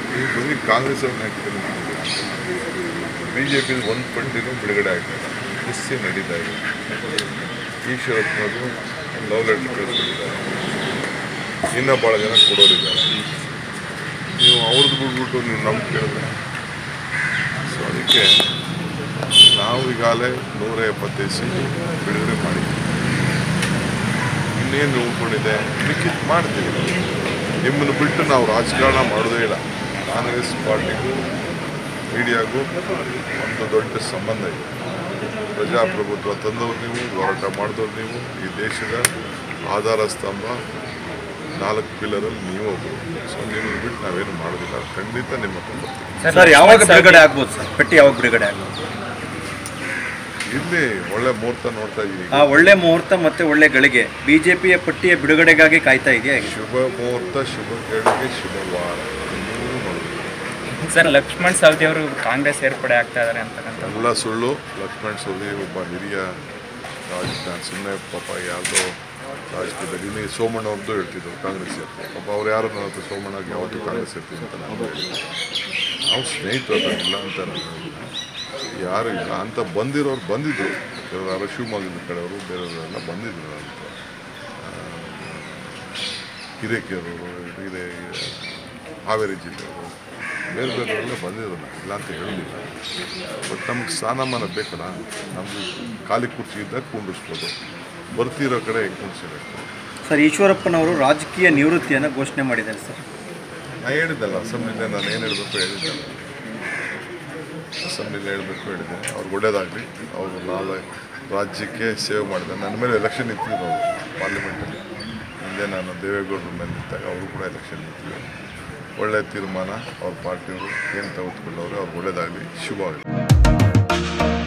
ನೀವು ಬರೀ ಕಾಂಗ್ರೆಸ್ ಅವ್ರನ್ನ ಹಾಕಿದ್ರೆ ಬಿ ಜೆ ಪಿ ಒಂದು ಪಟ್ಟಿನೂ ಬಿಡುಗಡೆ ಆಗ್ತಿಲ್ಲ ಎಸ್ಸಿ ನಡೀತಾ ಇದೆ ಈಶ್ವರಪ್ಪನವರು ಲವ್ ಲೆಟರ್ ಕಳಿಸ್ಬಿಟ್ಟಿದ್ದಾರೆ ಇನ್ನೂ ಭಾಳ ಜನ ಕೊಡೋರಿದ್ದಾರೆ ನೀವು ಅವ್ರದ್ದು ಬಿಟ್ಬಿಟ್ಟು ನೀವು ನಮ್ಗೆ ಕೇಳಿದ್ರೆ ಸೊ ಅದಕ್ಕೆ ನಾವು ಈಗಾಗಲೇ ನೂರ ಎಪ್ಪತ್ತೈದು ಸೀಟು ಬಿಡುಗಡೆ ಮಾಡಿದ್ದೀವಿ ಇನ್ನೇನು ಉಳ್ಕೊಂಡಿದೆ ಮಿಕ್ಕಿದ್ದು ಮಾಡ್ತೀವಿ ನಿಮ್ಮನ್ನು ಬಿಟ್ಟು ನಾವು ರಾಜಕಾರಣ ಮಾಡೋದೇ ಇಲ್ಲ ಕಾಂಗ್ರೆಸ್ ಪಾರ್ಟಿಗೂ ಮೀಡಿಯಾಗೂ ಒಂದು ದೊಡ್ಡ ಸಂಬಂಧ ಇದೆ ಪ್ರಜಾಪ್ರಭುತ್ವ ತಂದವ್ರು ನೀವು ಹೋರಾಟ ಮಾಡಿದವ್ರು ನೀವು ಈ ದೇಶದ ಆಧಾರ ಸ್ತಂಭ ನಾಲ್ಕು ಪಿಲ್ಲರಲ್ಲಿ ನೀವು ಒಬ್ಬರು ಸೊ ನಿಮ್ಮನ್ನು ಬಿಟ್ಟು ನಾವೇನು ಮಾಡೋದಿಲ್ಲ ಖಂಡಿತ ನಿಮ್ಮ ಹತ್ರ ಬರ್ತೀವಿ ಸರ್ ಯಾವಾಗ ಬಿಡುಗಡೆ ಆಗ್ಬೋದು ಸರ್ ಪಟ್ಟಿ ಯಾವಾಗ ಬಿಡುಗಡೆ ಆಗ್ಬೋದು ಇಲ್ಲಿ ಒಳ್ಳೆ ಮುಹೂರ್ತ ನೋಡ್ತಾ ಇದ್ದೀವಿ ಆ ಒಳ್ಳೆ ಮುಹೂರ್ತ ಮತ್ತೆ ಒಳ್ಳೆ ಗಳಿಗೆ ಬಿಜೆಪಿಯ ಪಟ್ಟಿಯ ಬಿಡುಗಡೆಗಾಗಿ ಕಾಯ್ತಾ ಇದೆಯಾ ಹೇಗೆ? ಶುಭ ಮುಹೂರ್ತ ಶುಭ ಗಳಿಗೆ ಶುಭವಾರ ನೀವು ನೋಡ್ಬೇಕು. ಸರ್ ಲಕ್ಷ್ಮಣ್ ಸವದಿ ಅವರು ಕಾಂಗ್ರೆಸ್ ಸೇರ್ಪಡೆ ಆಗ್ತಾ ಇದ್ದಾರೆ ಅಂತಕ್ಕಂಥ ಎಲ್ಲ ಸುಳ್ಳು ಲಕ್ಷ್ಮಣ್ ಸವದಿ ಒಬ್ಬ ಹಿರಿಯ ರಾಜಕಾರಣ ಸುಮ್ಮನೆ ಪಾಪ ಯಾವುದೋ ರಾಜಕೀಯದಲ್ಲಿ ಇನ್ನೇ ಸೋಮಣ್ಣ ಅವ್ರದ್ದು ಹೇಳ್ತಿದ್ರು ಕಾಂಗ್ರೆಸ್ ಸೇರ್ತೀವಿ ಪಾಪ ಅವ್ರು ಯಾರು ನನ್ನ ಹತ್ರ ಸೋಮಣ್ಣಗೆ ಯಾವತ್ತೂ ಕಾಂಗ್ರೆಸ್ ಸೇರ್ತೀವಿ ಅಂತ ನಾನು ಹೇಳಿಲ್ಲ ನಾವು ಸ್ನೇಹಿತರು ಇಲ್ಲ ಅಂತ ನಾನು ಹೇಳಿಲ್ಲ. ಯಾರು ಇಲ್ಲ ಅಂತ ಬಂದಿರೋರು ಬಂದಿದ್ರು ಕೆಲವರು ಯಾರೋ ಶಿವಮೊಗ್ಗದ ಕಡೆಯವರು ಬೇರೆಯವರೆಲ್ಲ ಬಂದಿದ್ರು ಅಂತ ಹಿರೇಕೆರೂರು ಹಿರೇ ಹಾವೇರಿ ಜಿಲ್ಲೆಯವರು ಬೇರೆ ಬೇರೆಯವರೆಲ್ಲ ಬಂದಿದ್ರು ಇಲ್ಲ ಅಂತ ಹೇಳಲಿಲ್ಲ ಬಟ್ ನಮ್ಗೆ ಸ್ಥಾನಮಾನ ಬೇಕಲ್ಲ ನಮ್ಗೆ ಖಾಲಿ ಕುರ್ಚಿ ಇದ್ದಾಗ ಕುಂಡಿಸ್ಬೋದು ಬರ್ತಿರೋ ಕಡೆ ಕುಂಡಿಸಿಬೇಕು ಸರ್ ಈಶ್ವರಪ್ಪನವರು ರಾಜಕೀಯ ನಿವೃತ್ತಿಯನ್ನು ಘೋಷಣೆ ಮಾಡಿದ್ದಾರೆ ಸರ್ ನಾ ಹೇಳಿದ್ದಲ್ಲ ಅಸೆಂಬ್ಲಿನೇ ನಾನು ಏನು ಹೇಳಬೇಕು ಹೇಳಿದ್ದಲ್ಲ ಅಸೆಂಬ್ಲಿಲಿ ಹೇಳಬೇಕು ಹೇಳಿದ್ದೇನೆ ಅವ್ರಿಗೆ ಒಳ್ಳೇದಾಗಲಿ ಅವರು ನಾಳೆ ರಾಜ್ಯಕ್ಕೆ ಸೇವೆ ಮಾಡಿದೆ ನನ್ನ ಮೇಲೆ ಎಲೆಕ್ಷನ್ ನಿಂತಿದ್ರು ಅವರು ಪಾರ್ಲಿಮೆಂಟಲ್ಲಿ ಹಿಂದೆ ನಾನು ದೇವೇಗೌಡರ ಮೇಲೆ ನಿಂತಾಗ ಅವರು ಕೂಡ ಎಲೆಕ್ಷನ್ ನಿಂತಿದ್ರು ಒಳ್ಳೆಯ ತೀರ್ಮಾನ ಅವ್ರ ಪಾರ್ಟಿಯವರು ಏನು ತೆಗೆದುಕೊಂಡವ್ರೆ ಅವ್ರಿಗೆ ಒಳ್ಳೇದಾಗಲಿ ಶುಭವಾಗಲಿ